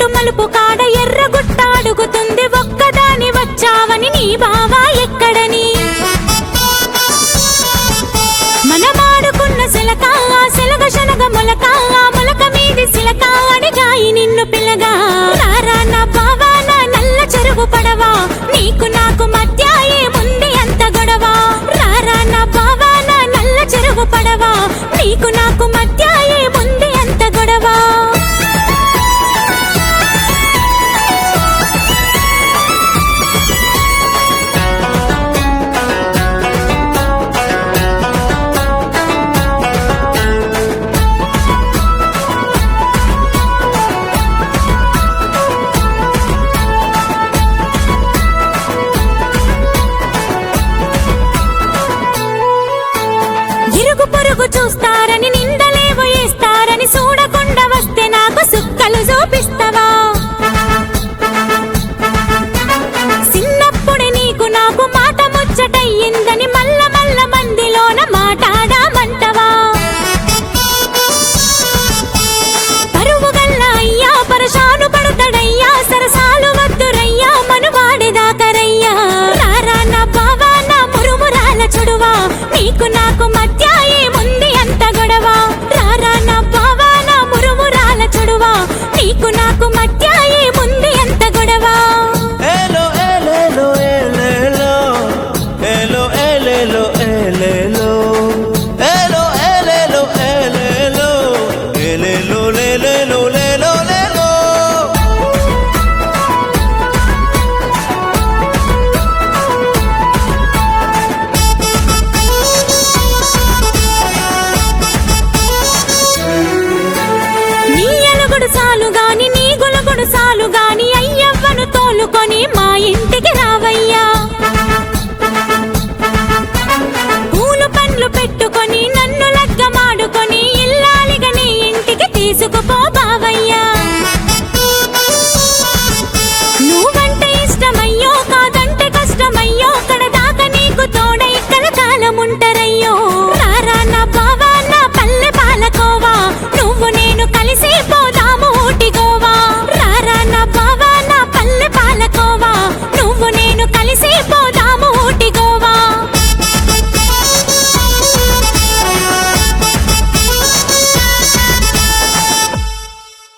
మలుపు కాడ ఎర్రగుట్ట అడుగుతుంది ఒక్కదాని వచ్చావని నీ బావా ఎక్కడని మనమాడుకున్న సిలక ఆ సిలక శనగ మొలక ఆ మొలక మీది సిలక అడిగాయి నిన్ను పిల్లగా రారా నా బావా నా నల్ల చెరువు పడవా నీకు నాకు మధ్య ఏముంది అంత గొడవ రారా నా బావా నా నల్ల చెరువు పడవా నీకు నాకు మధ్య ఏముంది అంత గొడవ ఇరుగు పొరుగు చూస్తారని నిందలేవో వేస్తారని చూడకుండా వస్తే నాకు సుక్కలు చూపిస్తావా చిన్నప్పుడే నీకు నాకు మాట ముచ్చటయ్యిందని మల్ల మల్ల మందిలోన మాటాడామంటవా పరువు గల్ల అయ్యా పరశాను పడుతాడయ్యా సరసాలు వద్దురయ్యా మనువాడేదాకరయ్యా రారా నా బావా నా మురుమురాల చుడువా నీకు నాకు మధ్య ఏముంది అంత గొడవ రారా నా బావా నా మురుమురాల చుడువా నీకు నాకు మధ్య ఏముంది అంత గొడవ Elo, elelo, elelo. Elo, elelo, elelo. Elo, elelo, elelo. Elelo, lelelo, lelo, lelo. నీ అలుగుడు సాలు గాని నీ గులగుడు సాలు గాని అయ్యవ్వను తోలుకొని మా ఇంటి